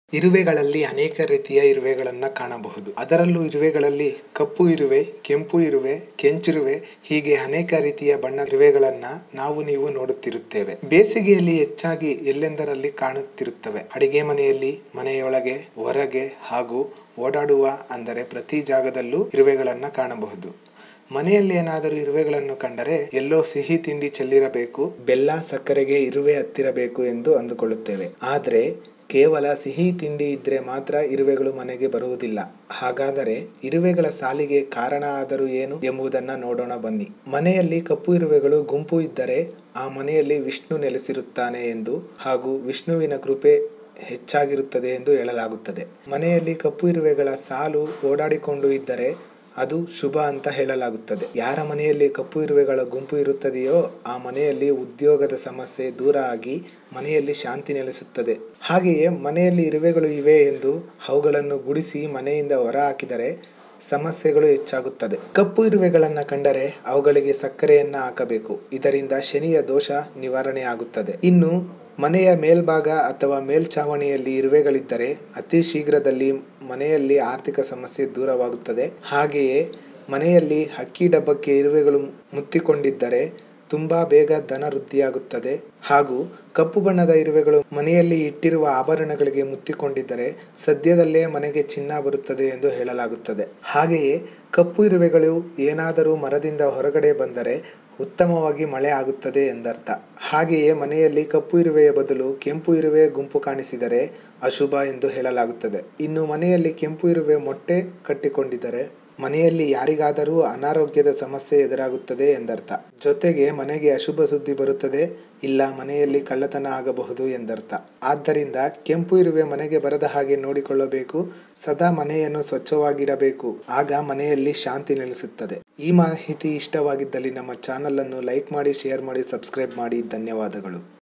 ಇರುವೆಗಳಲ್ಲಿ ಅನೇಕ ರೀತಿಯ ಇರುವೆಗಳನ್ನ ಕಾಣಬಹುದು ಅದರಲ್ಲೂ ಇರುವೆಗಳಲ್ಲಿ ಕಪ್ಪು ಇರುವೆ ಕೆಂಪು ಇರುವೆ ಕೆಂಚಿರುವೆ ಹೀಗೆ ಅನೇಕ ರೀತಿಯ ಬಣ್ಣ ಇರುವೆಗಳನ್ನ ನಾವು ನೀವು ನೋಡುತ್ತಿರುತ್ತೇವೆ ಬೇಸಿಗೆಯಲ್ಲಿ ಹೆಚ್ಚಾಗಿ ಎಲ್ಲೆಂದರಲ್ಲಿ ಕಾಣುತ್ತಿರುತ್ತವೆ ಅಡಿಗೆ ಮನೆಯಲ್ಲಿ ಮನೆಯೊಳಗೆ ಹೊರಗೆ ಹಾಗೂ ಓಡಾಡುವ ಅಂದರೆ ಪ್ರತಿ ಜಾಗದಲ್ಲೂ ಇರುವೆಗಳನ್ನ ಕಾಣಬಹುದು ಮನೆಯಲ್ಲಿ ಏನಾದರೂ ಇರುವೆಗಳನ್ನು ಕಂಡರೆ ಎಲ್ಲೋ ಸಿಹಿ ತಿಂಡಿ ಚೆಲ್ಲಿರಬೇಕು ಬೆಲ್ಲ ಸಕ್ಕರೆಗೆ ಇರುವೆ ಹತ್ತಿರಬೇಕು ಎಂದು ಅಂದುಕೊಳ್ಳುತ್ತೇವೆ ಆದ್ರೆ ಕೇವಲ ಸಿಹಿ ತಿಂಡಿ ಇದ್ರೆ ಮಾತ್ರ ಇರುವೆಗಳು ಮನೆಗೆ ಬರುವುದಿಲ್ಲ ಹಾಗಾದರೆ ಇರುವೆಗಳ ಸಾಲಿಗೆ ಕಾರಣ ಆದರೂ ಏನು ಎಂಬುದನ್ನ ನೋಡೋಣ ಬನ್ನಿ ಮನೆಯಲ್ಲಿ ಕಪ್ಪು ಇರುವೆಗಳು ಗುಂಪು ಇದ್ದರೆ ಆ ಮನೆಯಲ್ಲಿ ವಿಷ್ಣು ನೆಲೆಸಿರುತ್ತಾನೆ ಎಂದು ಹಾಗೂ ವಿಷ್ಣುವಿನ ಕೃಪೆ ಹೆಚ್ಚಾಗಿರುತ್ತದೆ ಎಂದು ಹೇಳಲಾಗುತ್ತದೆ ಮನೆಯಲ್ಲಿ ಕಪ್ಪು ಇರುವೆಗಳ ಸಾಲು ಓಡಾಡಿಕೊಂಡು ಇದ್ದರೆ ಅದು ಶುಭ ಅಂತ ಹೇಳಲಾಗುತ್ತದೆ ಯಾರ ಮನೆಯಲ್ಲಿ ಕಪ್ಪು ಇರುವೆಗಳ ಗುಂಪು ಇರುತ್ತದೆಯೋ ಆ ಮನೆಯಲ್ಲಿ ಉದ್ಯೋಗದ ಸಮಸ್ಯೆ ದೂರ ಆಗಿ ಮನೆಯಲ್ಲಿ ಶಾಂತಿ ನೆಲೆಸುತ್ತದೆ ಹಾಗೆಯೇ ಮನೆಯಲ್ಲಿ ಇರುವೆಗಳು ಇವೆ ಎಂದು ಅವುಗಳನ್ನು ಗುಡಿಸಿ ಮನೆಯಿಂದ ಹೊರ ಹಾಕಿದರೆ ಸಮಸ್ಯೆಗಳು ಹೆಚ್ಚಾಗುತ್ತದೆ ಕಪ್ಪು ಇರುವೆಗಳನ್ನ ಕಂಡರೆ ಅವುಗಳಿಗೆ ಸಕ್ಕರೆಯನ್ನ ಹಾಕಬೇಕು ಇದರಿಂದ ಶನಿಯ ದೋಷ ನಿವಾರಣೆ ಆಗುತ್ತದೆ ಇನ್ನು ಮನೆಯ ಮೇಲ್ಭಾಗ ಅಥವಾ ಮೇಲ್ಛಾವಣಿಯಲ್ಲಿ ಇರುವೆಗಳಿದ್ದರೆ ಅತಿ ಶೀಘ್ರದಲ್ಲಿ ಮನೆಯಲ್ಲಿ ಆರ್ಥಿಕ ಸಮಸ್ಯೆ ದೂರವಾಗುತ್ತದೆ ಹಾಗೆಯೇ ಮನೆಯಲ್ಲಿ ಅಕ್ಕಿ ಡಬ್ಬಕ್ಕೆ ಇರುವೆಗಳು ಮುತ್ತಿಕೊಂಡಿದ್ದರೆ ತುಂಬಾ ಬೇಗ ಧನ ವೃದ್ಧಿಯಾಗುತ್ತದೆ ಹಾಗೂ ಕಪ್ಪು ಬಣ್ಣದ ಇರುವೆಗಳು ಮನೆಯಲ್ಲಿ ಇಟ್ಟಿರುವ ಆಭರಣಗಳಿಗೆ ಮುತ್ತಿಕೊಂಡಿದ್ದರೆ ಸದ್ಯದಲ್ಲೇ ಮನೆಗೆ ಚಿನ್ನ ಬರುತ್ತದೆ ಎಂದು ಹೇಳಲಾಗುತ್ತದೆ ಹಾಗೆಯೇ ಕಪ್ಪು ಇರುವೆಗಳು ಏನಾದರೂ ಮರದಿಂದ ಹೊರಗಡೆ ಬಂದರೆ ಉತ್ತಮವಾಗಿ ಮಳೆ ಆಗುತ್ತದೆ ಎಂದರ್ಥ ಹಾಗೆಯೇ ಮನೆಯಲ್ಲಿ ಕಪ್ಪು ಇರುವೆಯ ಬದಲು ಕೆಂಪು ಇರುವೆ ಗುಂಪು ಕಾಣಿಸಿದರೆ ಅಶುಭ ಎಂದು ಹೇಳಲಾಗುತ್ತದೆ ಇನ್ನು ಮನೆಯಲ್ಲಿ ಕೆಂಪು ಇರುವೆ ಮೊಟ್ಟೆ ಕಟ್ಟಿಕೊಂಡಿದ್ದರೆ ಮನೆಯಲ್ಲಿ ಯಾರಿಗಾದರೂ ಅನಾರೋಗ್ಯದ ಸಮಸ್ಯೆ ಎದುರಾಗುತ್ತದೆ ಎಂದರ್ಥ ಜೊತೆಗೆ ಮನೆಗೆ ಅಶುಭ ಸುದ್ದಿ ಬರುತ್ತದೆ ಇಲ್ಲ ಮನೆಯಲ್ಲಿ ಕಳ್ಳತನ ಆಗಬಹುದು ಎಂದರ್ಥ ಆದ್ದರಿಂದ ಕೆಂಪು ಇರುವೆ ಮನೆಗೆ ಬರದ ಹಾಗೆ ನೋಡಿಕೊಳ್ಳಬೇಕು ಸದಾ ಮನೆಯನ್ನು ಸ್ವಚ್ಛವಾಗಿಡಬೇಕು ಆಗ ಮನೆಯಲ್ಲಿ ಶಾಂತಿ ನೆಲೆಸುತ್ತದೆ ಈ ಮಾಹಿತಿ ಇಷ್ಟವಾಗಿದ್ದಲ್ಲಿ ನಮ್ಮ ಚಾನಲ್ ಅನ್ನು ಲೈಕ್ ಮಾಡಿ ಶೇರ್ ಮಾಡಿ ಸಬ್ಸ್ಕ್ರೈಬ್ ಮಾಡಿ ಧನ್ಯವಾದಗಳು